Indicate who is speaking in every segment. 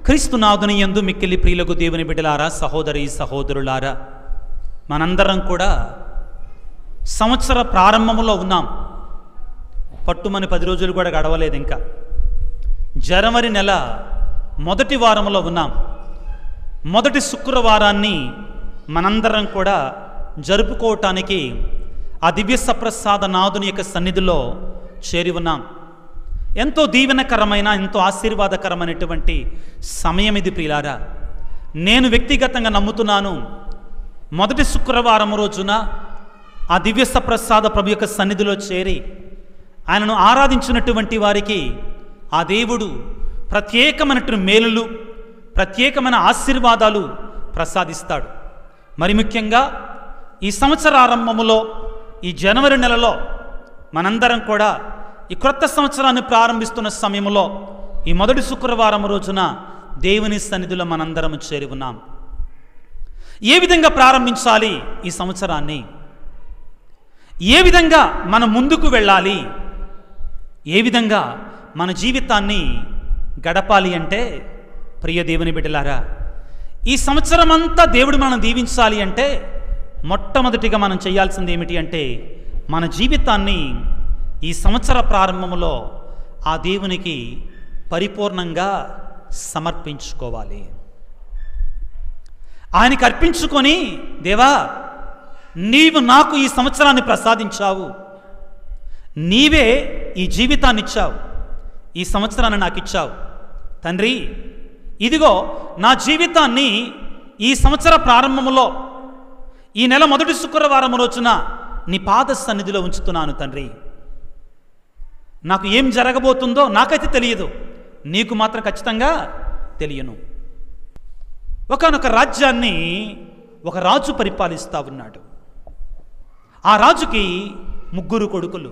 Speaker 1: క్రీస్తునాథుని యందు మిక్కిలి ప్రియులకు దేవుని బిడ్డలారా సహోదరి సహోదరులారా మనందరం కూడా సంవత్సర ప్రారంభంలో ఉన్నాం పట్టుమని పది రోజులు కూడా గడవలేదు ఇంకా జనవరి నెల మొదటి వారంలో ఉన్నాం మొదటి శుక్రవారాన్ని మనందరం కూడా జరుపుకోవటానికి ఆ దివ్య సప్రసాద నాథుని యొక్క సన్నిధిలో చేరి ఉన్నాం ఎంతో దీవెనకరమైన ఎంతో ఆశీర్వాదకరమైనటువంటి సమయం ఇది ప్రియులారా నేను వ్యక్తిగతంగా నమ్ముతున్నాను మొదటి శుక్రవారం రోజున ఆ దివ్య సప్రసాద ప్రభు యొక్క సన్నిధిలో చేరి ఆయనను ఆరాధించినటువంటి వారికి ఆ దేవుడు ప్రత్యేకమైనటువంటి మేలులు ప్రత్యేకమైన ఆశీర్వాదాలు ప్రసాదిస్తాడు మరి ముఖ్యంగా ఈ సంవత్సర ఆరంభములో ఈ జనవరి నెలలో మనందరం కూడా ఈ క్రొత్త సంవత్సరాన్ని ప్రారంభిస్తున్న సమయంలో ఈ మొదటి శుక్రవారం రోజున దేవుని సన్నిధిలో మనందరం చేరి ఉన్నాం ఏ విధంగా ప్రారంభించాలి ఈ సంవత్సరాన్ని ఏ విధంగా మనం ముందుకు వెళ్ళాలి ఏ విధంగా మన జీవితాన్ని గడపాలి అంటే ప్రియ దేవుని బిడ్డలారా ఈ సంవత్సరం అంతా దేవుడు మనం దీవించాలి అంటే మొట్టమొదటిగా మనం చేయాల్సింది ఏమిటి అంటే మన జీవితాన్ని ఈ సంవత్సర ప్రారంభంలో ఆ దేవునికి పరిపూర్ణంగా సమర్పించుకోవాలి ఆయనకి అర్పించుకొని దేవా నీవు నాకు ఈ సంవత్సరాన్ని ప్రసాదించావు నీవే ఈ జీవితాన్ని ఇచ్చావు ఈ సంవత్సరాన్ని నాకు ఇచ్చావు తండ్రి ఇదిగో నా జీవితాన్ని ఈ సంవత్సర ప్రారంభంలో ఈ నెల మొదటి శుక్రవారం రోజున నీ పాద సన్నిధిలో ఉంచుతున్నాను తండ్రి నాకు ఏం జరగబోతుందో నాకైతే తెలియదు నీకు మాత్రం ఖచ్చితంగా తెలియను ఒకనొక రాజ్యాన్ని ఒక రాజు పరిపాలిస్తా ఉన్నాడు ఆ రాజుకి ముగ్గురు కొడుకులు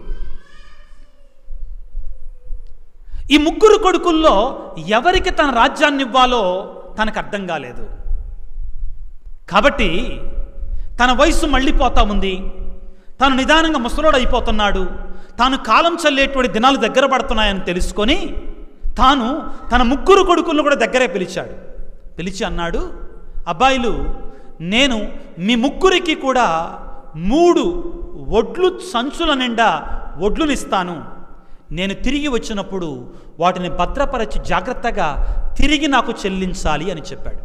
Speaker 1: ఈ ముగ్గురు కొడుకుల్లో ఎవరికి తన రాజ్యాన్ని ఇవ్వాలో తనకు అర్థం కాలేదు కాబట్టి తన వయసు మళ్ళీపోతా ఉంది తాను నిదానంగా ముసలోడు అయిపోతున్నాడు తాను కాలం చల్లేటువంటి దినాలు దగ్గర పడుతున్నాయని తెలుసుకొని తాను తన ముగ్గురు కొడుకులను కూడా దగ్గరే పిలిచాడు పిలిచి అన్నాడు అబ్బాయిలు నేను మీ ముగ్గురికి కూడా మూడు ఒడ్లు సంచుల నిండా ఒడ్లునిస్తాను నేను తిరిగి వచ్చినప్పుడు వాటిని భద్రపరచి జాగ్రత్తగా తిరిగి నాకు చెల్లించాలి అని చెప్పాడు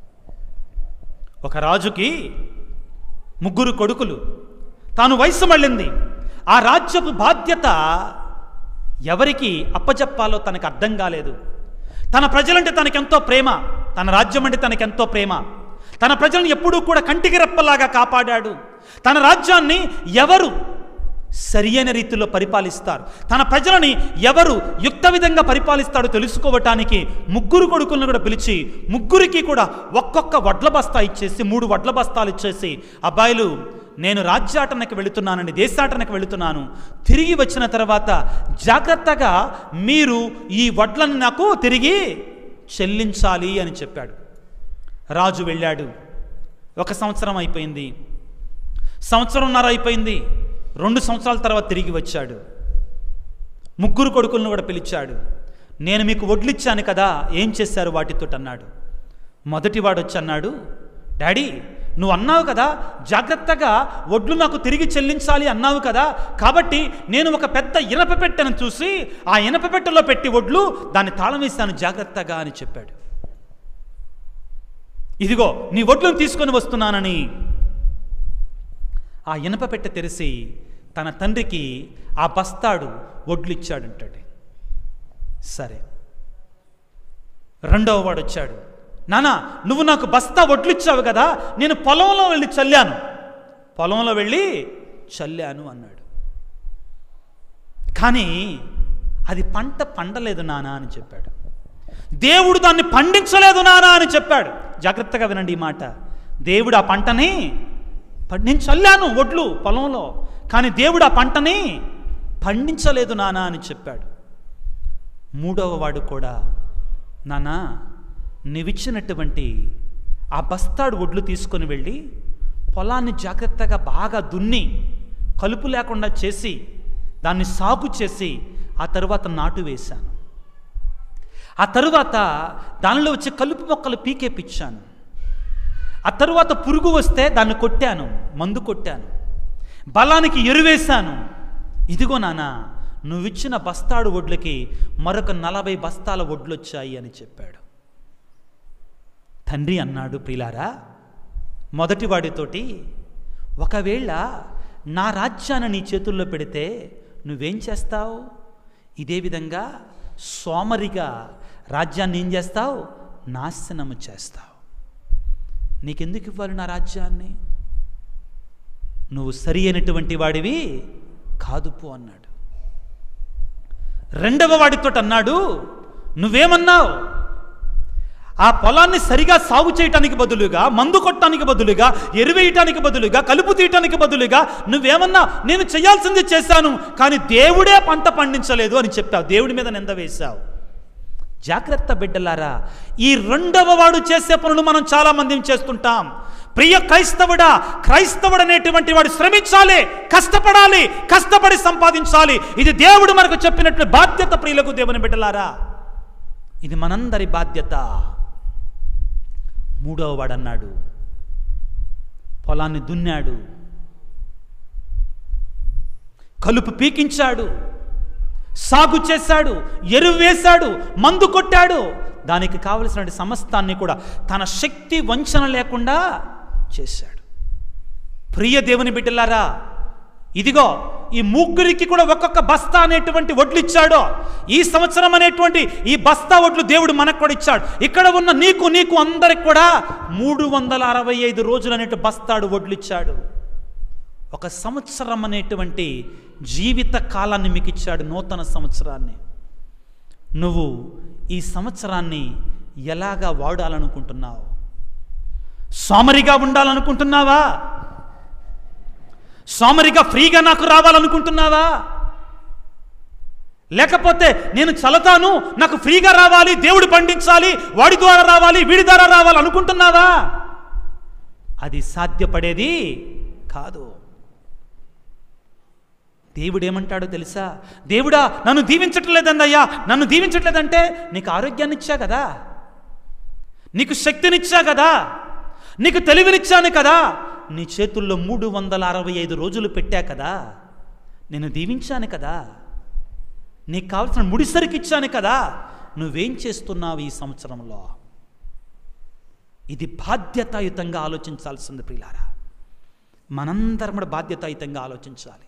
Speaker 1: ఒక రాజుకి ముగ్గురు కొడుకులు తాను వయసు మళ్ళింది ఆ రాజ్యపు బాధ్యత ఎవరికి అప్పచెప్పాలో తనకు అర్థం కాలేదు తన ప్రజలంటే తనకెంతో ప్రేమ తన రాజ్యం అంటే తనకెంతో ప్రేమ తన ప్రజలను ఎప్పుడూ కూడా కంటికి రెప్పలాగా కాపాడాడు తన రాజ్యాన్ని ఎవరు సరి అయిన రీతిలో పరిపాలిస్తారు తన ప్రజలని ఎవరు యుక్త విధంగా పరిపాలిస్తాడో తెలుసుకోవటానికి ముగ్గురు కొడుకులను కూడా పిలిచి ముగ్గురికి కూడా ఒక్కొక్క వడ్ల బస్తా ఇచ్చేసి మూడు వడ్ల బస్తాలు ఇచ్చేసి అబ్బాయిలు నేను రాజ్యాటనకు వెళుతున్నానని దేశాటనకు వెళుతున్నాను తిరిగి వచ్చిన తర్వాత జాగ్రత్తగా మీరు ఈ వడ్లను నాకు తిరిగి చెల్లించాలి అని చెప్పాడు రాజు వెళ్ళాడు ఒక సంవత్సరం అయిపోయింది సంవత్సరంన్నర అయిపోయింది రెండు సంవత్సరాల తర్వాత తిరిగి వచ్చాడు ముగ్గురు కొడుకులను కూడా పిలిచాడు నేను మీకు వడ్లిచ్చాను కదా ఏం చేశారు వాటితో అన్నాడు మొదటివాడు వచ్చి అన్నాడు డాడీ నువ్వు అన్నావు కదా జాగ్రత్తగా వడ్లు నాకు తిరిగి చెల్లించాలి అన్నావు కదా కాబట్టి నేను ఒక పెద్ద ఇనప పెట్టెను చూసి ఆ ఇనప పెట్టెలో పెట్టి వడ్లు దాన్ని తాళం వేశాను జాగ్రత్తగా అని చెప్పాడు ఇదిగో నీ వడ్లను తీసుకొని వస్తున్నానని ఆ ఇనప పెట్టె తెరిసి తన తండ్రికి ఆ బస్తాడు వడ్లు ఇచ్చాడంటాడు సరే రెండవ వాడు వచ్చాడు నానా నువ్వు నాకు బస్తా వడ్లు ఇచ్చావు కదా నేను పొలంలో వెళ్ళి చల్లాను పొలంలో వెళ్ళి చల్లాను అన్నాడు కానీ అది పంట పండలేదు నానా అని చెప్పాడు దేవుడు దాన్ని పండించలేదు నానా అని చెప్పాడు జాగ్రత్తగా వినండి ఈ మాట దేవుడు ఆ పంటని పం- నేను చల్లాను ఒడ్లు పొలంలో కానీ దేవుడు ఆ పంటని పండించలేదు నానా అని చెప్పాడు మూడవ వాడు కూడా నానా నీవిచ్చినటువంటి ఆ బస్తాడు ఒడ్లు తీసుకొని వెళ్ళి పొలాన్ని జాగ్రత్తగా బాగా దున్ని కలుపు లేకుండా చేసి దాన్ని సాగు చేసి ఆ తరువాత నాటు వేశాను ఆ తరువాత దానిలో వచ్చే కలుపు మొక్కలు పీకేపిచ్చాను ఆ తరువాత పురుగు వస్తే దాన్ని కొట్టాను మందు కొట్టాను బలానికి ఎరువేశాను ఇదిగో నాన్న నువ్విచ్చిన బస్తాడు ఒడ్లకి మరొక నలభై బస్తాల ఒడ్లొచ్చాయి అని చెప్పాడు తండ్రి అన్నాడు ప్రిలారా మొదటివాడితోటి ఒకవేళ నా రాజ్యాన్ని నీ చేతుల్లో పెడితే నువ్వేం చేస్తావు ఇదే విధంగా సోమరిగా రాజ్యాన్ని ఏం చేస్తావు నాశనము చేస్తావు నీకెందుకు ఇవ్వాలి నా రాజ్యాన్ని నువ్వు సరి అయినటువంటి వాడివి కాదు పో అన్నాడు రెండవ వాడితో అన్నాడు నువ్వేమన్నావు ఆ పొలాన్ని సరిగా సాగు చేయటానికి బదులుగా మందు కొట్టడానికి బదులుగా ఎరువేయటానికి బదులుగా కలుపు తీయటానికి బదులుగా నువ్వేమన్నా నేను చేయాల్సింది చేశాను కానీ దేవుడే పంట పండించలేదు అని చెప్పావు దేవుడి మీద నింద వేశావు జాగ్రత్త బిడ్డలారా ఈ రెండవ వాడు చేసే పనులు మనం చాలా మంది చేస్తుంటాం ప్రియ క్రైస్తవుడా క్రైస్తవుడు అనేటువంటి వాడు శ్రమించాలి కష్టపడాలి కష్టపడి సంపాదించాలి ఇది దేవుడు మనకు చెప్పినట్లు బాధ్యత ప్రియులకు దేవుని బిడ్డలారా ఇది మనందరి బాధ్యత మూడవ వాడు అన్నాడు పొలాన్ని దున్నాడు కలుపు పీకించాడు సాగు చేశాడు ఎరువు వేశాడు మందు కొట్టాడు దానికి కావలసిన సమస్తాన్ని కూడా తన శక్తి వంచన లేకుండా చేశాడు ప్రియ దేవుని బిడ్డలారా ఇదిగో ఈ ముగ్గురికి కూడా ఒక్కొక్క బస్తా అనేటువంటి వడ్లు ఇచ్చాడో ఈ సంవత్సరం అనేటువంటి ఈ బస్తా వడ్లు దేవుడు మనకు కూడా ఇచ్చాడు ఇక్కడ ఉన్న నీకు నీకు అందరికి కూడా మూడు వందల అరవై ఐదు రోజులు అనేటు బస్తాడు వడ్లు ఇచ్చాడు ఒక సంవత్సరం అనేటువంటి జీవిత కాలాన్ని మీకు ఇచ్చాడు నూతన సంవత్సరాన్ని నువ్వు ఈ సంవత్సరాన్ని ఎలాగా వాడాలనుకుంటున్నావు సోమరిగా ఉండాలనుకుంటున్నావా సోమరిగా ఫ్రీగా నాకు రావాలనుకుంటున్నావా లేకపోతే నేను చలతాను నాకు ఫ్రీగా రావాలి దేవుడు పండించాలి వాడి ద్వారా రావాలి వీడి ద్వారా రావాలి అనుకుంటున్నావా అది సాధ్యపడేది కాదు దేవుడు ఏమంటాడో తెలుసా దేవుడా నన్ను దీవించట్లేదన్నయ్యా నన్ను దీవించట్లేదంటే నీకు ఆరోగ్యాన్ని ఇచ్చా కదా నీకు శక్తినిచ్చా కదా నీకు తెలివినిచ్చాను కదా నీ చేతుల్లో మూడు వందల అరవై ఐదు రోజులు పెట్టా కదా నేను దీవించాను కదా నీకు కావలసిన ముడిసరికి ఇచ్చాను కదా నువ్వేం చేస్తున్నావు ఈ సంవత్సరంలో ఇది బాధ్యతాయుతంగా ఆలోచించాల్సింది ప్రియులారా మనందరం కూడా బాధ్యతాయుతంగా ఆలోచించాలి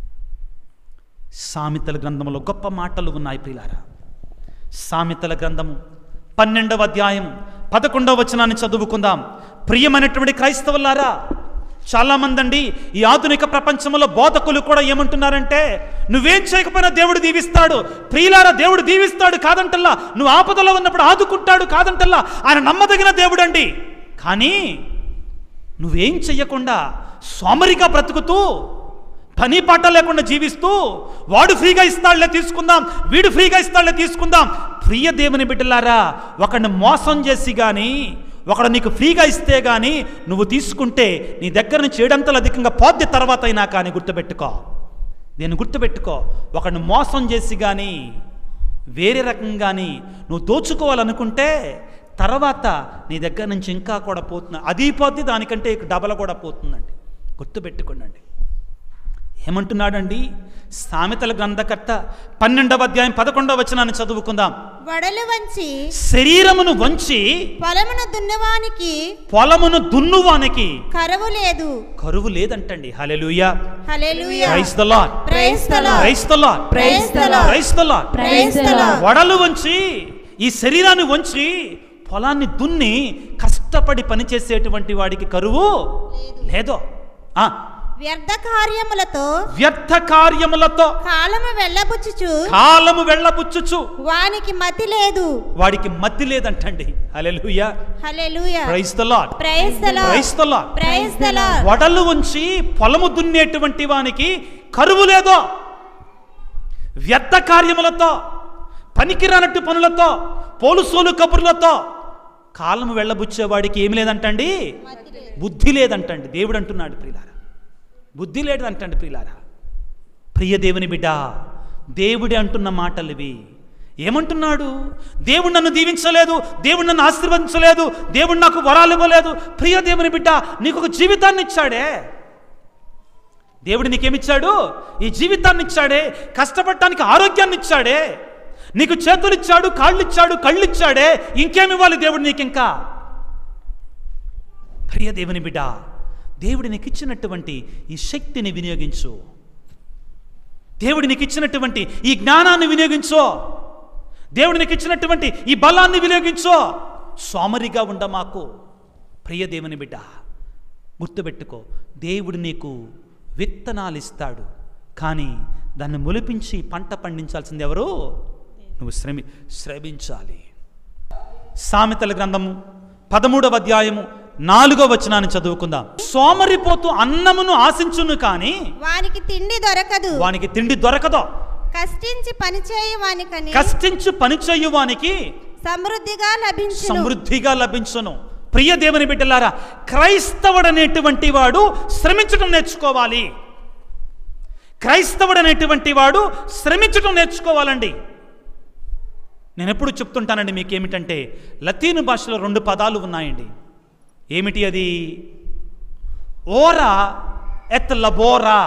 Speaker 1: సామెతల గ్రంథంలో గొప్ప మాటలు ఉన్నాయి ప్రియులారా సామెతల గ్రంథము పన్నెండవ అధ్యాయం పదకొండవ వచనాన్ని చదువుకుందాం ప్రియమైనటువంటి క్రైస్తవులారా చాలామంది అండి ఈ ఆధునిక ప్రపంచంలో బోధకులు కూడా ఏమంటున్నారంటే నువ్వేం చేయకపోయినా దేవుడు దీవిస్తాడు ప్రియులారా దేవుడు దీవిస్తాడు కాదంటల్లా నువ్వు ఆపదలో ఉన్నప్పుడు ఆదుకుంటాడు కాదంటల్లా ఆయన నమ్మదగిన దేవుడండి కానీ నువ్వేం చెయ్యకుండా సోమరిగా బ్రతుకుతూ పని పాట లేకుండా జీవిస్తూ వాడు ఫ్రీగా ఇస్తాడులే తీసుకుందాం వీడు ఫ్రీగా ఇస్తాడులే తీసుకుందాం ప్రియ దేవుని బిడ్డలారా ఒకడిని మోసం చేసి కానీ ఒకడు నీకు ఫ్రీగా ఇస్తే కానీ నువ్వు తీసుకుంటే నీ దగ్గర నుంచి ఏడంతలు అధికంగా పోద్ది తర్వాత అయినా కానీ గుర్తుపెట్టుకో నేను గుర్తుపెట్టుకో ఒకడిని మోసం చేసి కానీ వేరే రకంగాని నువ్వు దోచుకోవాలనుకుంటే తర్వాత నీ దగ్గర నుంచి ఇంకా కూడా పోతుంది అది పోద్ది దానికంటే డబల కూడా పోతుందండి గుర్తుపెట్టుకోండి ఏమంటున్నాడండి సామెతల గ్రంథకర్త పన్నెండవ అధ్యాయం పదకొండవ వచనాన్ని చదువుకుందాం
Speaker 2: వడలు వంచి
Speaker 1: శరీరమును వంచి
Speaker 2: పొలమును దున్నవానికి
Speaker 1: పొలమును దున్నువానికి
Speaker 2: కరువు లేదు
Speaker 1: కరువు లేదంటండి hallelujah
Speaker 2: hallelujah
Speaker 1: praise the Lord
Speaker 2: praise the Lord
Speaker 1: praise the Lord
Speaker 2: praise the Lord
Speaker 1: praise the Lord
Speaker 2: praise the Lord
Speaker 1: వడలు వంచి ఈ శరీరాన్ని వంచి పొలాన్ని దున్ని కష్టపడి పనిచేసేటువంటి వాడికి కరువు లేదో ఆ
Speaker 2: వ్యర్థ కార్యములతో
Speaker 1: వ్యర్థ కార్యములతో
Speaker 2: కాలము వెళ్ళబుచ్చుచు
Speaker 1: కాలము వెళ్ళబుచ్చుచు
Speaker 2: వానికి మతి లేదు
Speaker 1: వాడికి మతి లేదంటండి hallelujah
Speaker 2: hallelujah
Speaker 1: praise the Lord
Speaker 2: praise the Lord
Speaker 1: praise the Lord
Speaker 2: praise the Lord
Speaker 1: వడలు ఉంచి పొలము దున్నేటువంటి వానికి కరువు లేదో వ్యర్థ కార్యములతో పనికిరానట్టు పనులతో పోలుసోలు కబుర్లతో కాలము వెళ్ళబుచ్చేవాడికి ఏమి లేదంటండి బుద్ధి లేదంటండి దేవుడు అంటున్నాడు ప్రియులారా బుద్ధి లేదంటండి ప్రియులారా ప్రియ దేవుని బిడ్డ దేవుడే అంటున్న మాటలు ఇవి ఏమంటున్నాడు దేవుడు నన్ను దీవించలేదు దేవుడు నన్ను ఆశీర్వదించలేదు దేవుడు నాకు వరాలు ఇవ్వలేదు ప్రియ దేవుని బిడ్డ నీకు ఒక జీవితాన్ని ఇచ్చాడే దేవుడు నీకేమిచ్చాడు ఈ జీవితాన్ని ఇచ్చాడే కష్టపడటానికి ఆరోగ్యాన్ని ఇచ్చాడే నీకు చేతులు ఇచ్చాడు కాళ్ళు ఇచ్చాడు కళ్ళు ఇచ్చాడే ఇంకేమి ఇవ్వాలి దేవుడు నీకు ఇంకా ప్రియ దేవుని బిడ్డ దేవుడు నీకు ఇచ్చినటువంటి ఈ శక్తిని వినియోగించు దేవుడు నీకు ఇచ్చినటువంటి ఈ జ్ఞానాన్ని వినియోగించో దేవుడు నీకు ఇచ్చినటువంటి ఈ బలాన్ని వినియోగించో సోమరిగా ఉండ మాకు ప్రియ దేవుని బిడ్డ గుర్తుపెట్టుకో దేవుడు నీకు విత్తనాలు ఇస్తాడు కానీ దాన్ని మొలిపించి పంట పండించాల్సింది ఎవరు నువ్వు శ్రమి శ్రమించాలి సామెతల గ్రంథము పదమూడవ అధ్యాయము నాలుగో వచనాన్ని చదువుకుందాం సోమరిపోతూ అన్నమును ఆశించును కానీ
Speaker 2: వానికి తిండి దొరకదు
Speaker 1: వానికి తిండి దొరకదో
Speaker 2: కష్టించి పనిచేయ వానికని
Speaker 1: కష్టించు పని వానికి
Speaker 2: సమృద్ధిగా లభించును
Speaker 1: సమృద్ధిగా లభించును ప్రియ దేవుని బిడ్డలారా క్రైస్తవుడనేటువంటి వాడు శ్రమించడం నేర్చుకోవాలి క్రైస్తవుడనేటువంటి వాడు శ్రమించడం నేర్చుకోవాలండి నేను ఎప్పుడు చెప్తుంటానండి మీకు ఏమిటంటే లతీను భాషలో రెండు పదాలు ఉన్నాయండి ఏమిటి అది ఓరా ఎత్ లబోరా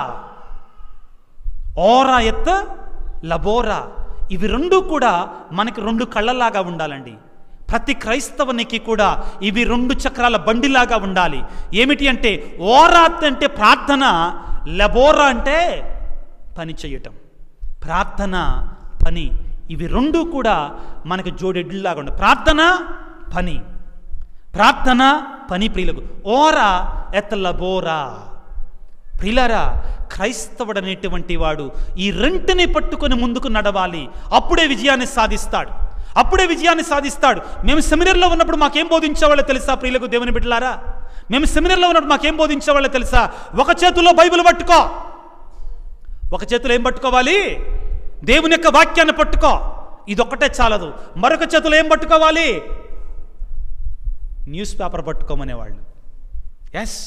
Speaker 1: ఓరా ఎత్ లబోరా ఇవి రెండు కూడా మనకి రెండు కళ్ళలాగా ఉండాలండి ప్రతి క్రైస్తవునికి కూడా ఇవి రెండు చక్రాల బండిలాగా ఉండాలి ఏమిటి అంటే ఓరాత్ అంటే ప్రార్థన లబోరా అంటే పని చేయటం ప్రార్థన పని ఇవి రెండు కూడా మనకి జోడెడ్లాగా ఉండాలి ప్రార్థన పని ప్రార్థన పని ప్రియులకు ఓరా ఎత్తలబోరా ప్రియులారా క్రైస్తవుడు అనేటువంటి వాడు ఈ రెంటిని పట్టుకొని ముందుకు నడవాలి అప్పుడే విజయాన్ని సాధిస్తాడు అప్పుడే విజయాన్ని సాధిస్తాడు మేము సెమినర్లో ఉన్నప్పుడు మాకేం బోధించేవాళ్ళో తెలుసా ప్రియులకు దేవుని బిడ్డలారా మేము సెమినర్లో ఉన్నప్పుడు మాకేం బోధించేవాళ్ళో తెలుసా ఒక చేతిలో బైబిల్ పట్టుకో ఒక చేతిలో ఏం పట్టుకోవాలి దేవుని యొక్క వాక్యాన్ని పట్టుకో ఇదొక్కటే చాలదు మరొక చేతిలో ఏం పట్టుకోవాలి న్యూస్ పేపర్ పట్టుకోమనేవాళ్ళు ఎస్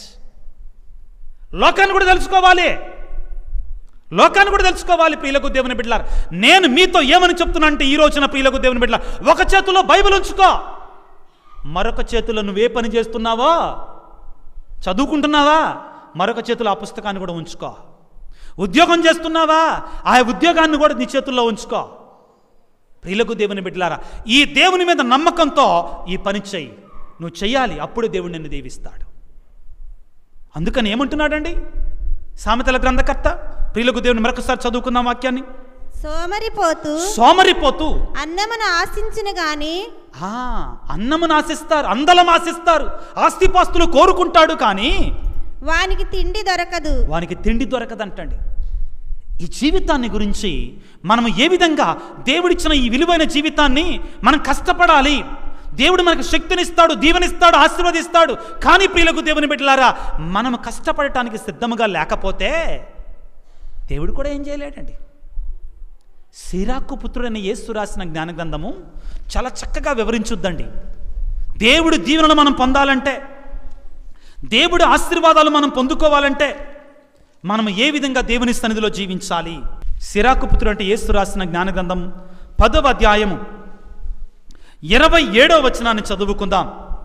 Speaker 1: లోకాన్ని కూడా తెలుసుకోవాలి లోకాన్ని కూడా తెలుసుకోవాలి ప్రియులకు దేవుని బిడ్డలారు నేను మీతో ఏమని చెప్తున్నా అంటే ఈ రోజున ప్రియులకు దేవుని బిడ్డల ఒక చేతిలో బైబిల్ ఉంచుకో మరొక చేతిలో నువ్వే పని చేస్తున్నావో చదువుకుంటున్నావా మరొక చేతిలో ఆ పుస్తకాన్ని కూడా ఉంచుకో ఉద్యోగం చేస్తున్నావా ఆ ఉద్యోగాన్ని కూడా నీ చేతుల్లో ఉంచుకో ప్రియులకు దేవుని బిడ్డలారా ఈ దేవుని మీద నమ్మకంతో ఈ పని చెయ్యి నువ్వు చెయ్యాలి అప్పుడే దేవుడు నిన్ను దీవిస్తాడు అందుకని ఏమంటున్నాడండి సామెతల గ్రంథకర్త ప్రియులకు దేవుని మరొకసారి చదువుకుందాం వాక్యాన్ని
Speaker 2: సోమరిపోతూ
Speaker 1: సోమరిపోతూ
Speaker 2: అన్నమును ఆశించును గాని
Speaker 1: ఆ, అన్నమును ఆశిస్తారు అందలం ఆశిస్తారు ఆస్తిపాస్తులు కోరుకుంటాడు కానీ
Speaker 2: వానికి తిండి దొరకదు
Speaker 1: వానికి తిండి దొరకదంటండి ఈ జీవితాన్ని గురించి మనం ఏ విధంగా దేవుడిచ్చిన ఈ విలువైన జీవితాన్ని మనం కష్టపడాలి దేవుడు మనకు శక్తినిస్తాడు దీవెనిస్తాడు ఆశీర్వదిస్తాడు కానీ ప్రియులకు దేవుని బిడ్డలారా మనం కష్టపడటానికి సిద్ధముగా లేకపోతే దేవుడు కూడా ఏం చేయలేడండి సిరాకు పుత్రుడైన యేసు రాసిన జ్ఞాన గ్రంథము చాలా చక్కగా వివరించుద్దండి దేవుడు దీవెనలు మనం పొందాలంటే దేవుడు ఆశీర్వాదాలు మనం పొందుకోవాలంటే మనం ఏ విధంగా దేవుని సన్నిధిలో జీవించాలి సిరాకు పుత్రుడు అంటే యేసు రాసిన జ్ఞాన గ్రంథం పదవ అధ్యాయము ఇరవై ఏడవ వచనాన్ని చదువుకుందాం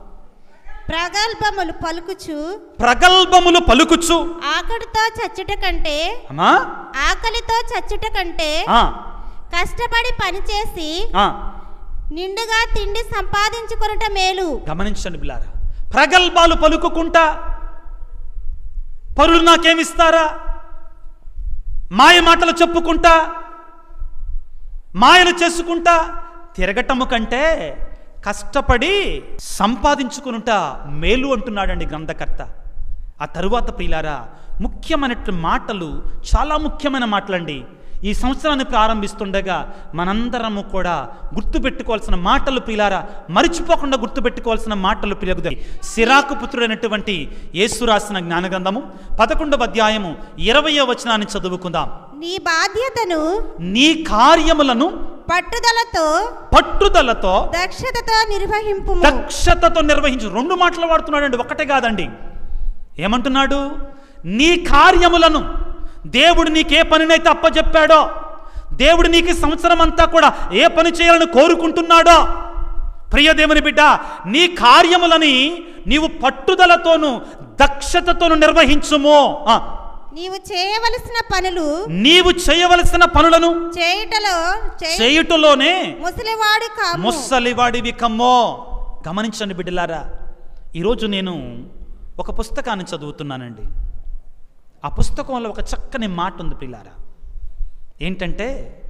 Speaker 2: ప్రగల్భములు పలుకుచు
Speaker 1: ప్రగల్భములు పలుకుచు
Speaker 2: ఆకలితో చచ్చుట కంటే
Speaker 1: అమ్మా
Speaker 2: ఆకలితో చచ్చుట కంటే
Speaker 1: ఆ,
Speaker 2: కష్టపడి పనిచేసి
Speaker 1: ఆ,
Speaker 2: నిండుగా తిండి సంపాదించుకొనుట మేలు
Speaker 1: గమనించండి బిల్లారా ప్రగల్భాలు పలుకుకుంటా పరులు నాకేమిస్తారా మాయ మాటలు చెప్పుకుంటా మాయలు చేసుకుంటా తిరగటము కంటే కష్టపడి సంపాదించుకునుట మేలు అంటున్నాడండి గ్రంథకర్త ఆ తరువాత ప్రియులారా ముఖ్యమైన మాటలు చాలా ముఖ్యమైన మాటలండి ఈ సంవత్సరాన్ని ప్రారంభిస్తుండగా మనందరము కూడా గుర్తుపెట్టుకోవాల్సిన మాటలు ప్రియులారా మరిచిపోకుండా గుర్తుపెట్టుకోవాల్సిన మాటలు ప్రియకు సిరాకు పుత్రుడైనటువంటి యేసు రాసిన జ్ఞానగ్రంథము పదకొండవ అధ్యాయము ఇరవయో వచనాన్ని చదువుకుందాం
Speaker 2: నీ బాధ్యతను
Speaker 1: నీ కార్యములను
Speaker 2: పట్టుదలతో
Speaker 1: పట్టుదలతో
Speaker 2: దక్షతతో నిర్వహింపు
Speaker 1: దక్షతతో నిర్వహించు రెండు మాటలు వాడుతున్నాడండి ఒకటే కాదండి ఏమంటున్నాడు నీ కార్యములను దేవుడు నీకే పనినైతే అప్పచెప్పాడో దేవుడు నీకు ఈ సంవత్సరం అంతా కూడా ఏ పని చేయాలని కోరుకుంటున్నాడో ప్రియ దేవుని బిడ్డ నీ కార్యములని నీవు పట్టుదలతోనూ దక్షతతోనూ నిర్వహించుము ఆ,
Speaker 2: నీవు చేయవలసిన పనులు
Speaker 1: నీవు చేయవలసిన పనులను
Speaker 2: చేయుటలో చేయ-
Speaker 1: చేయుటలోనే
Speaker 2: ముసలివాడు కాము
Speaker 1: ముస్సలివాడివి కమ్మో గమనించండి బిడ్డలారా ఈరోజు నేను ఒక పుస్తకాన్ని చదువుతున్నానండి ఆ పుస్తకంలో ఒక చక్కని మాట ఉంది పిల్లారా ఏంటంటే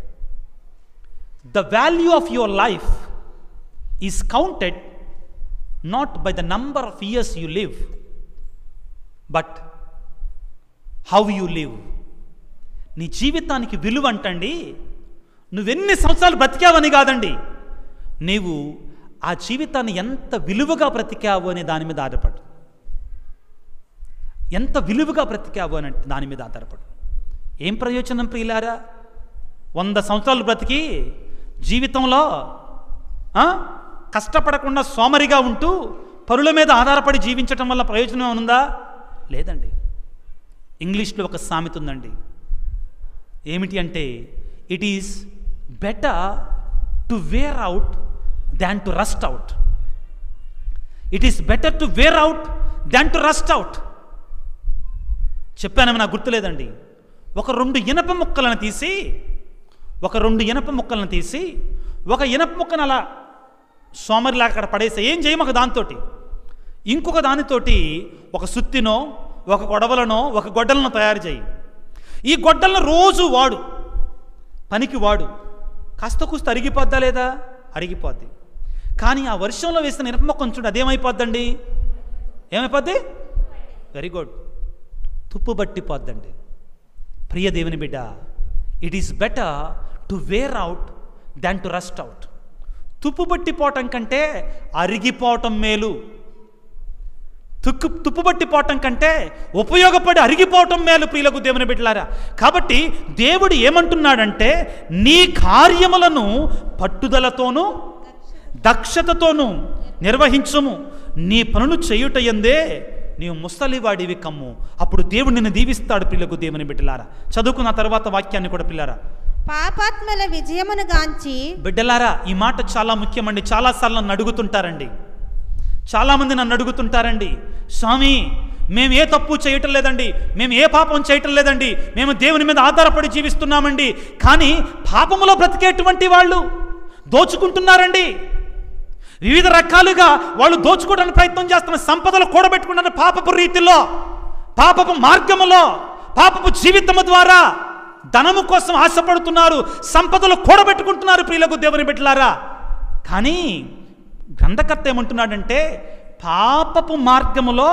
Speaker 1: the value of your life is counted not by the number of years you live but how you live నీ జీవితానికి విలువ అంటండి నువ్వెన్ని సంవత్సరాలు బ్రతికావని కాదండి నీవు ఆ జీవితాన్ని ఎంత విలువగా బ్రతికావు అనే దాని మీద ఆధారపడు ఎంత విలువగా బ్రతికావు అని అంటే దాని మీద ఆధారపడు ఏం ప్రయోజనం ప్రియులారా వంద సంవత్సరాలు బ్రతికి జీవితంలో ఆ, కష్టపడకుండా సోమరిగా ఉంటూ పరుల మీద ఆధారపడి జీవించటం వల్ల ప్రయోజనం ఉందా లేదండి ఇంగ్లీష్లో ఒక సామెత ఉందండి ఏమిటి అంటే it is better to wear out than to rust out it is better to wear out than to rust out చెప్పానని నాకు గుర్తులేదండి ఒక రెండు ఇనప ముక్కలను తీసి ఒక రెండు ఇనప ముక్కలను తీసి ఒక ఇనప ముక్కను అలా సోమరిలా అక్కడ పడేసి ఏం చేయమొక దాంతోటి ఇంకొక దానితోటి ఒక సుత్తినో ఒక గొడవలనో ఒక గొడ్డలను తయారు చేయి ఈ గొడ్డలను రోజు వాడు పనికి వాడు కాస్త కూస్త అరిగిపోద్దా లేదా అరిగిపోద్ది కానీ ఆ వర్షంలో వేసిన ఇనప మొక్క చూడు అదేమైపోద్దండి ఏమైపోద్ది వెరీ గుడ్ తుప్పు బట్టిపోద్దండి ప్రియ దేవుని బిడ్డ it is better to wear out than to rust out తుప్పు బట్టిపోవటం కంటే అరిగిపోవటం మేలు తుక్కు తుప్పుబట్టిపోవటం కంటే ఉపయోగపడి అరిగిపోవటం మేలు ప్రియులకు దేవుని బిడ్డలారా కాబట్టి దేవుడు ఏమంటున్నాడంటే నీ కార్యములను పట్టుదలతోనూ దక్షతతోనూ నిర్వహించుము నీ పనులు చేయుటయందే నీవు ముసలివాడివి కమ్ము అప్పుడు దేవుడు నిన్ను దీవిస్తాడు పిల్లకు దేవుని బిడ్డలారా చదువుకున్న తర్వాత వాక్యాన్ని కూడా పిల్లారా
Speaker 2: పాపాత్మల విజయమును గాంచి
Speaker 1: బిడ్డలారా ఈ మాట చాలా ముఖ్యమండి చాలాసార్లు నన్ను అడుగుతుంటారండి చాలామంది నన్ను అడుగుతుంటారండి స్వామి మేము ఏ తప్పు చేయటం లేదండి మేము ఏ పాపం చేయటం లేదండి మేము దేవుని మీద ఆధారపడి జీవిస్తున్నామండి కానీ పాపములో బ్రతికేటువంటి వాళ్ళు దోచుకుంటున్నారండి వివిధ రకాలుగా వాళ్ళు దోచుకోవడానికి ప్రయత్నం చేస్తున్న సంపదలు కూడబెట్టుకున్నారు పాపపు రీతిలో పాపపు మార్గములో పాపపు జీవితము ద్వారా ధనము కోసం ఆశపడుతున్నారు సంపదలు కూడబెట్టుకుంటున్నారు ప్రియులకు దేవుని బిడ్డలారా కానీ గ్రంథకర్త ఏమంటున్నాడంటే పాపపు మార్గములో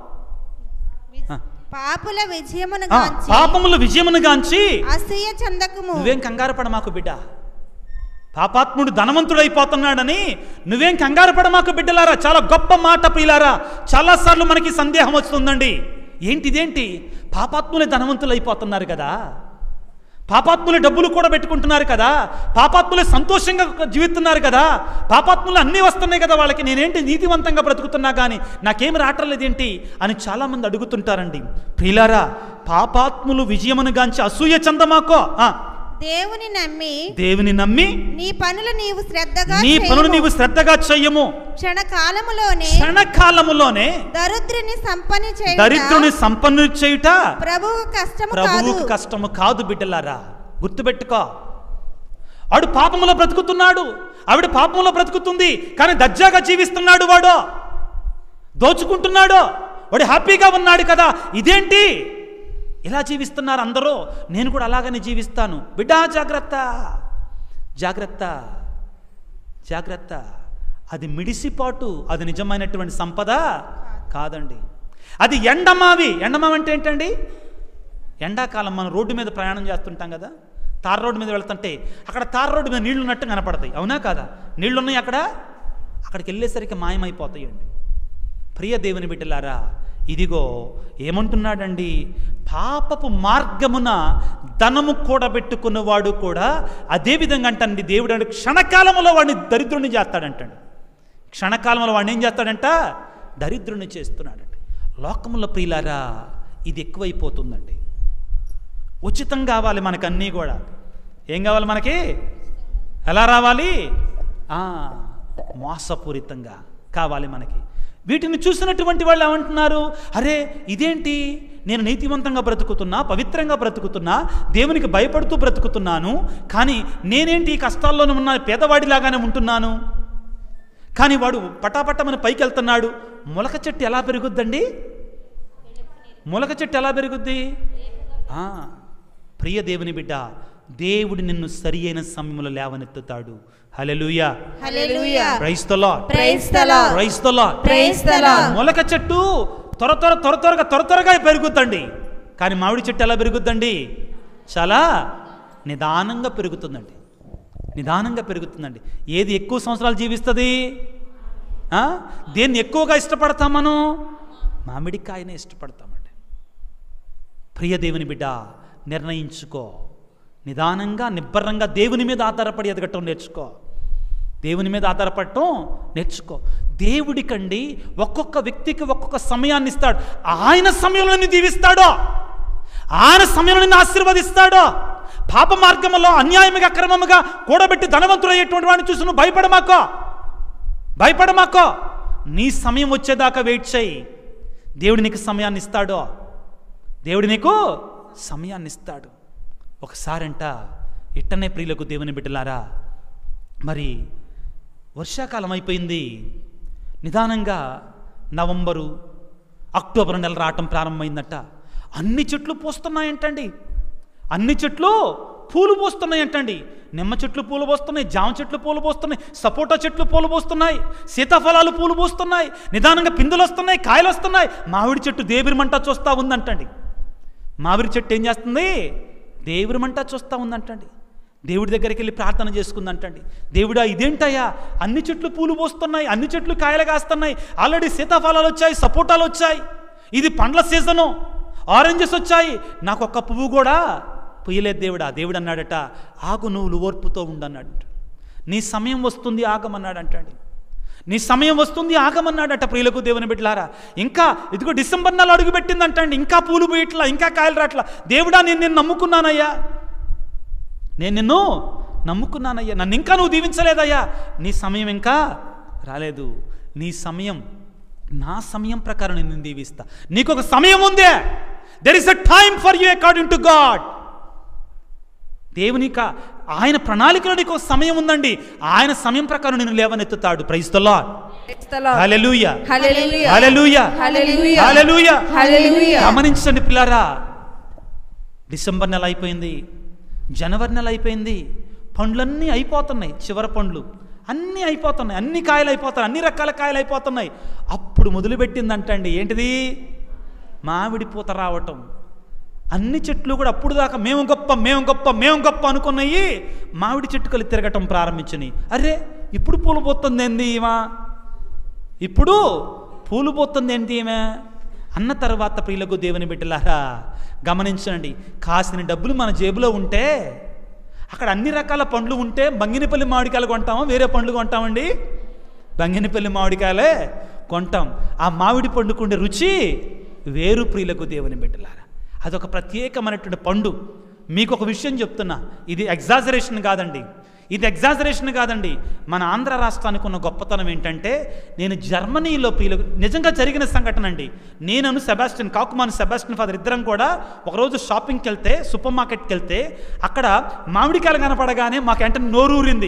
Speaker 1: ఆ,
Speaker 2: పాపుల విజయమును
Speaker 1: ఆ,
Speaker 2: గాంచి
Speaker 1: పాపములు విజయమును గాంచి
Speaker 2: అసూయ చందకము
Speaker 1: నువ్వేం కంగారు పడ మాకు బిడ్డ పాపాత్ముడు ధనవంతుడైపోతున్నాడని నువ్వేం కంగారు పడ మాకు బిడ్డలారా చాలా గొప్ప మాట ప్రియులారా చాలాసార్లు మనకి సందేహం వస్తుందండి ఏంటి ఇదేంటి పాపాత్ములే ధనవంతులు అయిపోతున్నారు కదా పాపాత్ములు డబ్బులు కూడా పెట్టుకుంటున్నారు కదా పాపాత్ములే సంతోషంగా జీవిస్తున్నారు కదా పాపాత్ములు అన్నీ వస్తున్నాయి కదా వాళ్ళకి నేనేంటి నీతివంతంగా బ్రతుకుతున్నా కానీ నాకేం రావట్లేదేంటి అని చాలామంది అడుగుతుంటారండి ప్రియులారా పాపాత్ములు విజయమును గాంచి అసూయ చందమాకో ఆ,
Speaker 2: దేవుని నమ్మి
Speaker 1: దేవుని నమ్మి
Speaker 2: నీ పనులు నీవు శ్రద్ధగా
Speaker 1: నీ పనులు
Speaker 2: చేయుము.
Speaker 1: నీవు శ్రద్ధగా చెయ్యము
Speaker 2: క్షణకాలములోనే
Speaker 1: క్షణకాలములోనే
Speaker 2: దరిద్రుని సంపని చేయుట
Speaker 1: దరిద్రుని సంపన్ను చేయుట
Speaker 2: ప్రభువు కష్టము కాదు
Speaker 1: ప్రభువుకు కష్టము కాదు బిడ్డలారా గుర్తుపెట్టుకో ఆడు పాపములో బ్రతుకుతున్నాడు ఆవిడ పాపంలో బ్రతుకుతుంది కానీ దర్జాగా జీవిస్తున్నాడు వాడు దోచుకుంటున్నాడు వాడు హ్యాపీగా ఉన్నాడు కదా ఇదేంటి ఇలా జీవిస్తున్నారు అందరూ నేను కూడా అలాగనే జీవిస్తాను బిడ్డా జాగ్రత్త జాగ్రత్త జాగ్రత్త అది మిడిసిపాటు అది నిజమైనటువంటి సంపద కాదండి అది ఎండమావి ఎండమావి అంటే ఏంటండి ఎండాకాలం మనం రోడ్డు మీద ప్రయాణం చేస్తుంటాం కదా తార్ రోడ్డు మీద వెళ్తుంటే అక్కడ తార్ రోడ్డు మీద నీళ్లు ఉన్నట్టు కనపడతాయి అవునా కాదా నీళ్లు ఉన్నాయి అక్కడ అక్కడికి వెళ్ళేసరికి మాయమైపోతాయండి ప్రియ దేవుని బిడ్డలారా ఇదిగో ఏమంటున్నాడండి పాపపు మార్గమున ధనము కూడబెట్టుకున్నవాడు కూడా అదే విధంగా అంటండి దేవుడు అంటే క్షణకాలంలో వాడిని దరిద్రుని చేస్తాడంటండి క్షణకాలంలో వాడిని ఏం చేస్తాడంట దరిద్రుని చేస్తున్నాడంట లోకముల ప్రియులారా ఇది ఎక్కువైపోతుందండి ఉచితం కావాలి మనకన్నీ కూడా ఏం కావాలి మనకి ఎలా రావాలి ఆ, మోసపూరితంగా కావాలి మనకి వీటిని చూసినటువంటి వాళ్ళు ఏమంటున్నారు అరే ఇదేంటి నేను నీతివంతంగా బ్రతుకుతున్నా పవిత్రంగా బ్రతుకుతున్నా దేవునికి భయపడుతూ బ్రతుకుతున్నాను కానీ నేనేంటి ఈ కష్టాల్లోనే ఉన్న పేదవాడిలాగానే ఉంటున్నాను కానీ వాడు పటాపట్టమని పైకి వెళ్తున్నాడు మొలక చెట్టు ఎలా పెరుగుద్దండి మొలక చెట్టు ఎలా పెరుగుద్ది ఆ, ప్రియ దేవుని బిడ్డ దేవుడు నిన్ను సరి అయిన సమయంలో లేవనెత్తుతాడు hallelujah
Speaker 2: hallelujah
Speaker 1: praise the Lord
Speaker 2: praise the Lord
Speaker 1: praise the Lord
Speaker 2: praise the Lord
Speaker 1: మొలక చెట్టు త్వర త్వర త్వర త్వరగా త్వర త్వరగా పెరుగుద్దండి కానీ మామిడి చెట్టు ఎలా పెరుగుద్దండి చాలా నిదానంగా పెరుగుతుందండి నిదానంగా పెరుగుతుందండి ఏది ఎక్కువ సంవత్సరాలు జీవిస్తుంది ఆ? దేన్ని ఎక్కువగా ఇష్టపడతాం మనం మామిడికాయనే ఇష్టపడతామండి ప్రియ దేవుని బిడ్డ నిర్ణయించుకో నిదానంగా నిబ్బరంగా దేవుని మీద ఆధారపడి ఎదగటం నేర్చుకో దేవుని మీద ఆధారపడటం నేర్చుకో దేవుడికండి ఒక్కొక్క వ్యక్తికి ఒక్కొక్క సమయాన్ని ఇస్తాడు ఆయన సమయంలో నిన్ను దీవిస్తాడో ఆయన సమయంలో నిన్ను ఆశీర్వదిస్తాడో పాప మార్గంలో అన్యాయముగా అక్రమముగా కూడబెట్టి ధనవంతుడయ్యేటువంటి వాడిని చూసి నువ్వు భయపడమాకో భయపడమాకో నీ సమయం వచ్చేదాకా వెయిట్ చేయి దేవుడు నీకు సమయాన్ని ఇస్తాడో దేవుడు నీకు సమయాన్ని ఇస్తాడు ఒకసారంట ఇట్టనే ప్రియులకు దేవుని బిడ్డలారా మరి వర్షాకాలం అయిపోయింది నిదానంగా నవంబరు అక్టోబర్ నెల రావటం ప్రారంభమైందట అన్ని చెట్లు పూస్తున్నాయంటండి అన్ని చెట్లు పూలు పోస్తున్నాయంటండి నిమ్మ చెట్లు పూలు పోస్తున్నాయి జామ చెట్లు పూలు పోస్తున్నాయి సపోటా చెట్లు పూలు పోస్తున్నాయి సీతాఫలాలు పూలు పోస్తున్నాయి నిదానంగా పిందులు వస్తున్నాయి కాయలు వస్తున్నాయి మామిడి చెట్టు దేవిరి మంట చూస్తూ ఉందంటండి మామిడి చెట్టు ఏం చేస్తుంది దేవుడి మంట చూస్తూ ఉందంటండి దేవుడి దగ్గరికి వెళ్ళి ప్రార్థన చేసుకుందంటండి దేవుడా ఇదేంటయ్యా అన్ని చెట్లు పూలు పోస్తున్నాయి అన్ని చెట్లు కాయలు కాస్తున్నాయి ఆల్రెడీ సీతాఫలాలు వచ్చాయి సపోటాలు వచ్చాయి ఇది పండ్ల సీజను ఆరెంజెస్ వచ్చాయి నాకు ఒక్క పువ్వు కూడా పుయ్యలేదు దేవుడా దేవుడు అన్నాడట ఆగు నువ్వు ఓర్పుతో ఉండన్నాడు నీ సమయం వస్తుంది ఆగమన్నాడు అంటాడు నీ సమయం వస్తుంది ఆగమన్నాడట ప్రియులకు దేవుని బిడ్డలారా ఇంకా ఇదిగో డిసెంబర్ నెల అడుగు పెట్టిందంటండి ఇంకా పూలు పోయట్లా ఇంకా కాయలు రాట్లా దేవుడా నేను నిన్ను నమ్ముకున్నానయ్యా నేను నిన్ను నమ్ముకున్నానయ్యా నన్ను ఇంకా నువ్వు దీవించలేదయ్యా నీ సమయం ఇంకా రాలేదు నీ సమయం నా సమయం ప్రకారం నేను నిన్ను దీవిస్తా నీకు ఒక సమయం ఉందే there is a time for you according to God దేవుని కా- ఆయన ప్రణాళికలో నీకు ఒక సమయం ఉందండి ఆయన సమయం ప్రకారం నేను లేవనెత్తుతాడు ప్రైస్తలా
Speaker 2: Praise the Lord.
Speaker 1: Hallelujah
Speaker 2: Hallelujah.
Speaker 1: Hallelujah
Speaker 2: Hallelujah.
Speaker 1: Hallelujah
Speaker 2: Hallelujah.
Speaker 1: గమనించండి పిల్లారా డిసెంబర్ నెల అయిపోయింది జనవరి నెల అయిపోయింది పండ్లన్నీ అయిపోతున్నాయి చివరి పండ్లు అన్నీ అయిపోతున్నాయి అన్ని కాయలు అయిపోతున్నాయి అన్ని రకాల కాయలు అయిపోతున్నాయి అప్పుడు మొదలుపెట్టిందంటండి ఏంటిది మామిడి పూత రావటం అన్ని చెట్లు కూడా అప్పుడు దాకా మేము గొప్ప మేము గొప్ప మేము గొప్ప అనుకున్నాయి మామిడి చెట్టుకలు తిరగటం ప్రారంభించినాయి అరే ఇప్పుడు పూలు పోతుంది ఏంది ఈమా ఇప్పుడు పూలు పోతుంది ఏంటి ఈమె అన్న తర్వాత ప్రియులకు దేవుని బిడ్డలారా గమనించండి కాసిన డబ్బులు మన జేబులో ఉంటే అక్కడ అన్ని రకాల పండ్లు ఉంటే బంగినపల్లి మామిడికాయలు కొంటామా వేరే పండ్లు కొంటామండి బంగినపల్లి మామిడికాయలే కొంటాం ఆ మామిడి పండుకుండే రుచి వేరు ప్రియులకు దేవుని బిడ్డలారా అదొక ప్రత్యేకమైనటువంటి పండు మీకు ఒక విషయం చెప్తున్నా ఇది ఎగ్జాజరేషన్ కాదండి ఇది ఎగ్జాజరేషన్ కాదండి మన ఆంధ్ర రాష్ట్రానికి ఉన్న గొప్పతనం ఏంటంటే నేను జర్మనీలో ప్రియులు నిజంగా జరిగిన సంఘటన అండి నేనను సెబాస్టిన్ కాకుమాన్ సెబాస్టిన్ ఫాదర్ ఇద్దరం కూడా ఒకరోజు షాపింగ్కి వెళ్తే సూపర్ మార్కెట్కి వెళ్తే అక్కడ మామిడికాయలు కనపడగానే మాకు వెంటనే నోరూరింది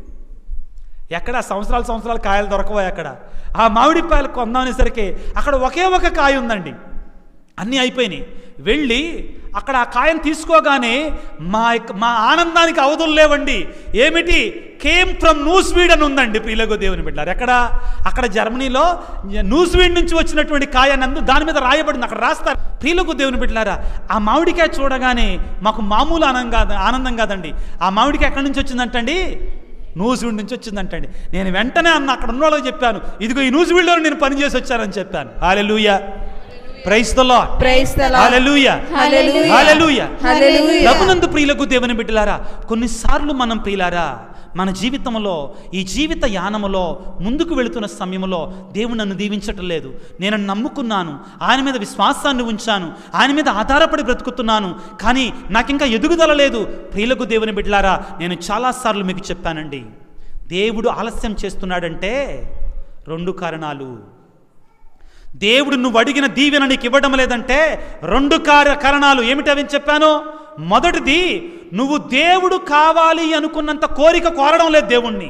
Speaker 1: ఎక్కడ సంవత్సరాలు సంవత్సరాలు కాయలు దొరకవా అక్కడ ఆ మామిడి పాయలు కొందామనేసరికి అక్కడ ఒకే ఒక కాయ ఉందండి అన్నీ అయిపోయినాయి వెళ్ళి అక్కడ ఆ కాయను తీసుకోగానే మా యొక్క- మా ఆనందానికి అవధులు లేవండి ఏమిటి కేమ్ ఫ్రమ్ న్యూస్వీడ్ అని ఉందండి ప్రియులకు దేవుని బిడ్డారు ఎక్కడ అక్కడ జర్మనీలో న్యూస్వీడ్ నుంచి వచ్చినటువంటి కాయ నందు దాని మీద రాయబడింది అక్కడ రాస్తారు ప్రియులకు దేవుని బిడ్డలారా ఆ మామిడికాయ చూడగానే మాకు మామూలు ఆనందం కాదు ఆనందం కాదండి ఆ మామిడికాయ ఎక్కడి నుంచి వచ్చిందంటండి న్యూజివీడ్ నుంచి వచ్చిందంటండి నేను వెంటనే అన్న అక్కడ ఉన్న వాళ్ళకి చెప్పాను ఇదిగో ఈ న్యూజివీడ్లో నేను పనిచేసి వచ్చానని చెప్పాను hallelujah price the Lord
Speaker 2: Praise the Lord.
Speaker 1: Hallelujah
Speaker 2: Hallelujah.
Speaker 1: Hallelujah
Speaker 2: Hallelujah.
Speaker 1: ప్రభునందు ప్రియులకు దేవుని బిడ్డలారా కొన్నిసార్లు మనం ప్రియులారా మన జీవితంలో ఈ జీవిత యానములో ముందుకు వెళుతున్న సమయంలో దేవుడు నన్ను దీవించటం లేదు నేను నన్ను నమ్ముకున్నాను ఆయన మీద విశ్వాసాన్ని ఉంచాను ఆయన మీద ఆధారపడి బ్రతుకుతున్నాను కానీ నాకింకా ఎదుగుదల లేదు ప్రియులకు దేవుని బిడ్డలారా నేను చాలాసార్లు మీకు చెప్పానండి దేవుడు ఆలస్యం చేస్తున్నాడంటే రెండు కారణాలు దేవుడు నువ్వు అడిగిన దీవెన నీకు ఇవ్వడం లేదంటే రెండు కార్య కారణాలు ఏమిటవి చెప్పాను మొదటిది నువ్వు దేవుడు కావాలి అనుకున్నంత కోరిక కోరడం లేదు దేవుణ్ణి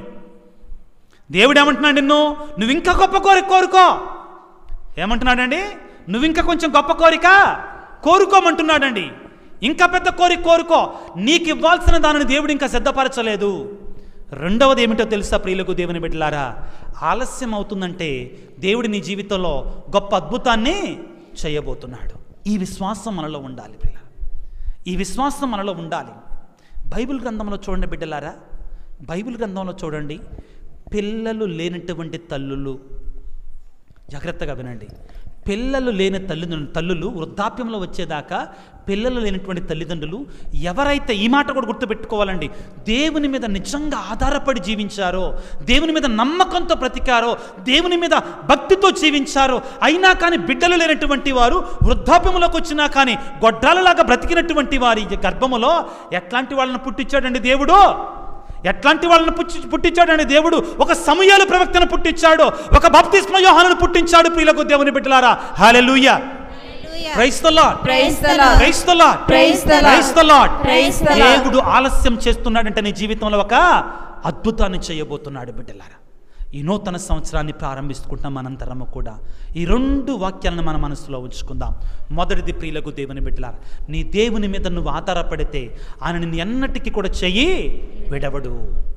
Speaker 1: దేవుడు ఏమంటున్నాడు నిన్ను నువ్వు ఇంకా గొప్ప కోరిక కోరుకో ఏమంటున్నాడండి నువ్వు ఇంకా కొంచెం గొప్ప కోరిక కోరుకోమంటున్నాడండి ఇంకా పెద్ద కోరిక కోరుకో నీకు ఇవ్వాల్సిన దానిని దేవుడు ఇంకా సిద్ధపరచలేదు రెండవది ఏమిటో తెలుసా ప్రియులకు దేవుని బిడ్డలారా ఆలస్యం అవుతుందంటే దేవుడు నీ జీవితంలో గొప్ప అద్భుతాన్ని చేయబోతున్నాడు ఈ విశ్వాసం మనలో ఉండాలి ప్రియుల ఈ విశ్వాసం మనలో ఉండాలి బైబిల్ గ్రంథంలో చూడండి బిడ్డలారా బైబిల్ గ్రంథంలో చూడండి పిల్లలు లేనటువంటి తల్లులు జాగ్రత్తగా వినండి పిల్లలు లేని తల్లిదండ్రులు తల్లులు వృద్ధాప్యంలో వచ్చేదాకా పిల్లలు లేనటువంటి తల్లిదండ్రులు ఎవరైతే ఈ మాట కూడా గుర్తుపెట్టుకోవాలండి దేవుని మీద నిజంగా ఆధారపడి జీవించారో దేవుని మీద నమ్మకంతో బ్రతికారో దేవుని మీద భక్తితో జీవించారో అయినా కానీ బిడ్డలు లేనటువంటి వారు వృద్ధాప్యంలోకి వచ్చినా కానీ గొడ్రాలలాగా బ్రతికినటువంటి వారి గర్భములో ఎట్లాంటి వాళ్ళని పుట్టించాడండి దేవుడు ఎట్లాంటి వాళ్ళని పుట్టి పుట్టించాడండి దేవుడు ఒక సమయాలు ప్రవక్తను పుట్టించాడు ఒక బాప్తిస్మ యోహాను పుట్టించాడు ప్రియులకు దేవుని బిడ్డలారా hallelujah praise the Lord
Speaker 2: Praise the Lord.
Speaker 1: Praise the Lord
Speaker 2: Praise the Lord.
Speaker 1: Praise the Lord
Speaker 2: Praise the Lord.
Speaker 1: దేవుడు ఆలస్యం చేస్తున్నాడంటే నీ జీవితంలో ఒక అద్భుతాన్ని చేయబోతున్నాడు బిడ్డలారా ఈ నూతన సంవత్సరాన్ని ప్రారంభిస్తుకుంటాం మనంతరము కూడా ఈ రెండు వాక్యాలను మన మనసులో ఉంచుకుందాం మొదటిది ప్రియులకు దేవుని బిడ్డలారా నీ దేవుని మీద నువ్వు ఆధారపడితే ఆయన నిన్ను ఎన్నటికీ కూడా చెయ్యి విడవడు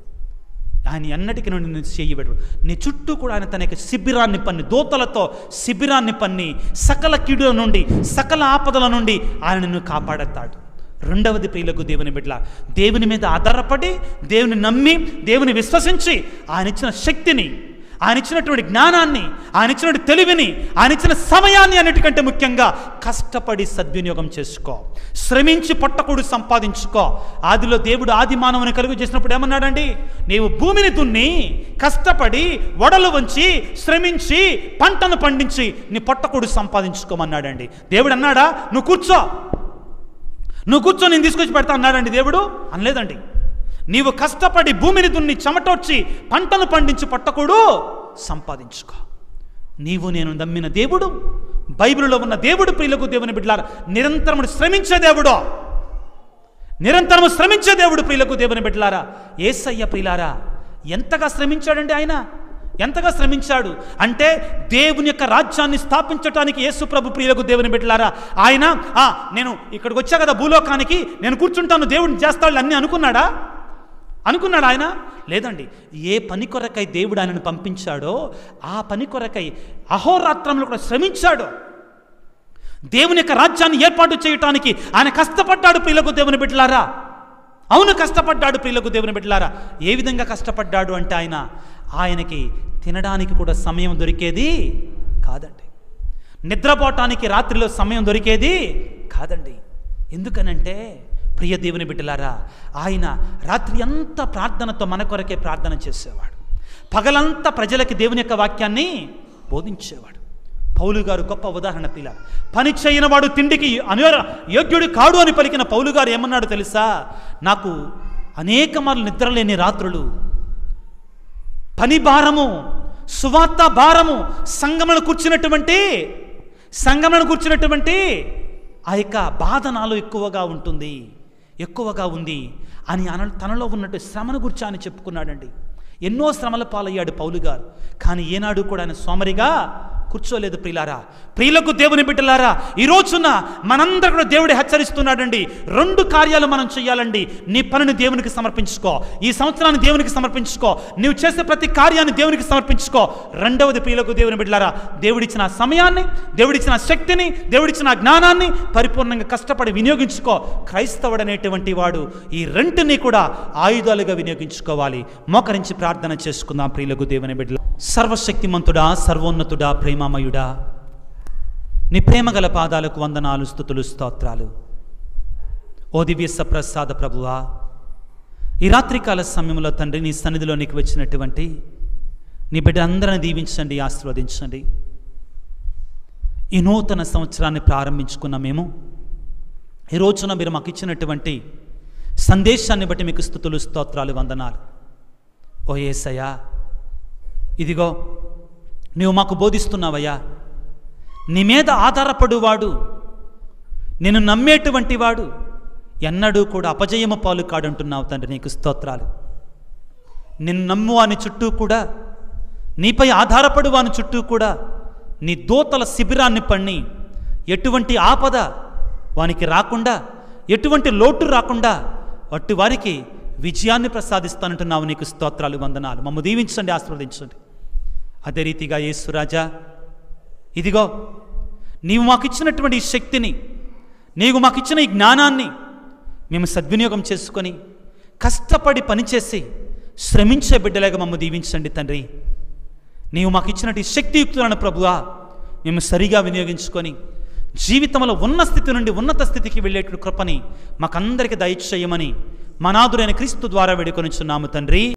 Speaker 1: ఆయన ఎన్నటికీ నుండి నిన్ను చెయ్యి విడవడు నీ చుట్టూ కూడా ఆయన తన యొక్క శిబిరాన్ని పన్ని దోతలతో శిబిరాన్ని పన్ని సకల కీడుల నుండి సకల ఆపదల నుండి ఆయన నిన్ను కాపాడతాడు రెండవది ప్రియులకు దేవుని బిడ్డల దేవుని మీద ఆధారపడి దేవుని నమ్మి దేవుని విశ్వసించి ఆయన ఇచ్చిన శక్తిని ఆయన ఇచ్చినటువంటి జ్ఞానాన్ని ఆయన ఇచ్చినటువంటి తెలివిని ఆయన ఇచ్చిన సమయాన్ని అన్నిటికంటే ముఖ్యంగా కష్టపడి సద్వినియోగం చేసుకో శ్రమించి పట్టకుడు సంపాదించుకో ఆదిలో దేవుడు ఆది మానవుని కలుగు చేసినప్పుడు ఏమన్నాడండి నీవు భూమిని దున్ని కష్టపడి వడలు వంచి శ్రమించి పంటను పండించి నీ పొట్టకుడు సంపాదించుకోమన్నాడండి దేవుడు అన్నాడా నువ్వు కూర్చో నువ్వు కూర్చో నేను తీసుకొచ్చి పెడతా అన్నాడండి దేవుడు అనలేదండి నీవు కష్టపడి భూమిని దున్ని చెమటొచ్చి పంటను పండించి పట్టకూడు సంపాదించుకో నీవు నేను నమ్మిన దేవుడు బైబిల్లో ఉన్న దేవుడు ప్రియులకు దేవుని బిడ్డలారా నిరంతరము శ్రమించే దేవుడు నిరంతరము శ్రమించే దేవుడు ప్రియులకు దేవుని బిడ్డలారా ఏసయ్య ప్రియులారా ఎంతగా శ్రమించాడండి ఆయన ఎంతగా శ్రమించాడు అంటే దేవుని యొక్క రాజ్యాన్ని స్థాపించడానికి యేసు ప్రభు ప్రియులకు దేవుని బిడ్డలారా ఆయన "ఆ, నేను ఇక్కడికి వచ్చా కదా భూలోకానికి నేను కూర్చుంటాను దేవుడిని చేస్తాడు అన్నీ అనుకున్నాడా అనుకున్నాడు ఆయన లేదండి ఏ పని కొరకై దేవుడు ఆయనను పంపించాడో ఆ పని కొరకై అహోరాత్రంలో కూడా శ్రమించాడు దేవుని యొక్క రాజ్యాన్ని ఏర్పాటు చేయటానికి ఆయన కష్టపడ్డాడు ప్రియులకు దేవుని బిడ్డలారా అవును కష్టపడ్డాడు ప్రియులకు దేవుని బిడ్డలారా ఏ విధంగా కష్టపడ్డాడు అంటే ఆయన ఆయనకి తినడానికి కూడా సమయం దొరికేది కాదండి నిద్రపోవటానికి రాత్రిలో సమయం దొరికేది కాదండి ఎందుకనంటే ప్రియ దేవుని బిడ్డలారా ఆయన రాత్రి అంతా ప్రార్థనతో మన కొరకే ప్రార్థన చేసేవాడు పగలంతా ప్రజలకి దేవుని యొక్క వాక్యాన్ని బోధించేవాడు పౌలు గారు గొప్ప ఉదాహరణ పిల్ల పని చేయని వాడు తిండికి అనో యోగ్యుడు కాడు అని పలికిన పౌలు గారు ఏమన్నాడు తెలుసా నాకు అనేక మార్లు నిద్రలేని రాత్రులు పని భారము సువార్త భారము సంగమను కూర్చున్నటువంటి సంగమను కూర్చున్నటువంటి ఆ యొక్క బాధ నాలో ఎక్కువగా ఉంటుంది ఎక్కువగా ఉంది అని అన తనలో ఉన్నట్టు శ్రమను గురించి ఆయన చెప్పుకున్నాడండి ఎన్నో శ్రమల పాలయ్యాడు పౌలు గారు కానీ ఏనాడు కూడా ఆయన సోమరిగా కూర్చోలేదు ప్రియులారా ప్రియులకు దేవుని బిడ్డలారా ఈ రోజున మనందరూ కూడా దేవుడు హెచ్చరిస్తున్నాడండి రెండు కార్యాలు మనం చేయాలండి నీ పనిని దేవునికి సమర్పించుకో ఈ సంవత్సరాన్ని దేవునికి సమర్పించుకో నీవు చేసే ప్రతి కార్యాన్ని దేవునికి సమర్పించుకో రెండవది ప్రియులకు దేవుని బిడ్డలారా దేవుడిచ్చిన సమయాన్ని దేవుడిచ్చిన శక్తిని దేవుడిచ్చిన జ్ఞానాన్ని పరిపూర్ణంగా కష్టపడి వినియోగించుకో క్రైస్తవుడనేటువంటి వాడు ఈ రెంటిని కూడా ఆయుధాలుగా వినియోగించుకోవాలి మోకరించి ప్రార్థన చేసుకుందాం ప్రియులకు దేవుని బిడ్డల సర్వశక్తిమంతుడా సర్వోన్నతుడా ప్రేమమయుడా నీ ప్రేమగల పాదాలకు వందనాలు స్థుతులు స్తోత్రాలు ఓ దివ్య సప్రసాద ప్రభువా ఈ రాత్రికాల సమయంలో తండ్రి నీ సన్నిధిలో నీకు వచ్చినటువంటి నీ బిడ్డ అందరిని దీవించండి ఆశీర్వదించండి ఈ నూతన సంవత్సరాన్ని ప్రారంభించుకున్న మేము ఈ రోజున మీరు మాకు ఇచ్చినటువంటి సందేశాన్ని బట్టి మీకు స్థుతులు స్తోత్రాలు వందనాలు ఓ ఏసయ్యా ఇదిగో నీవు మాకు బోధిస్తున్నావయ్యా నీ మీద ఆధారపడువాడు నేను నమ్మేటువంటి వాడు ఎన్నడూ కూడా అపజయము పాలు కాడంటున్నావు తండ్రి నీకు స్తోత్రాలు నిన్ను నమ్ము వాని చుట్టూ కూడా నీపై ఆధారపడు వాని చుట్టూ కూడా నీ దూతల శిబిరాన్ని పన్ని ఎటువంటి ఆపద వానికి రాకుండా ఎటువంటి లోటు రాకుండా అట్టి వారికి విజయాన్ని ప్రసాదిస్తానంటున్నావు నీకు స్తోత్రాలు వందనాలు మమ్మ దీవించండి ఆశీర్వదించండి అదే రీతిగా యేసురాజా ఇదిగో నీవు మాకు ఇచ్చినటువంటి ఈ శక్తిని నీవు మాకు ఇచ్చిన ఈ జ్ఞానాన్ని మేము సద్వినియోగం చేసుకొని కష్టపడి పనిచేసి శ్రమించే బిడ్డలాగా మమ్మ దీవించండి తండ్రి నీవు మాకు ఇచ్చినట్టు ఈ శక్తియుక్తులను ప్రభువా మేము సరిగా వినియోగించుకొని జీవితంలో ఉన్న స్థితి నుండి ఉన్నత స్థితికి వెళ్ళేటువంటి కృపని మాకందరికి దయచేయమని మనాదురైన క్రీస్తు ద్వారా వేడుకొనిచున్నాము తండ్రి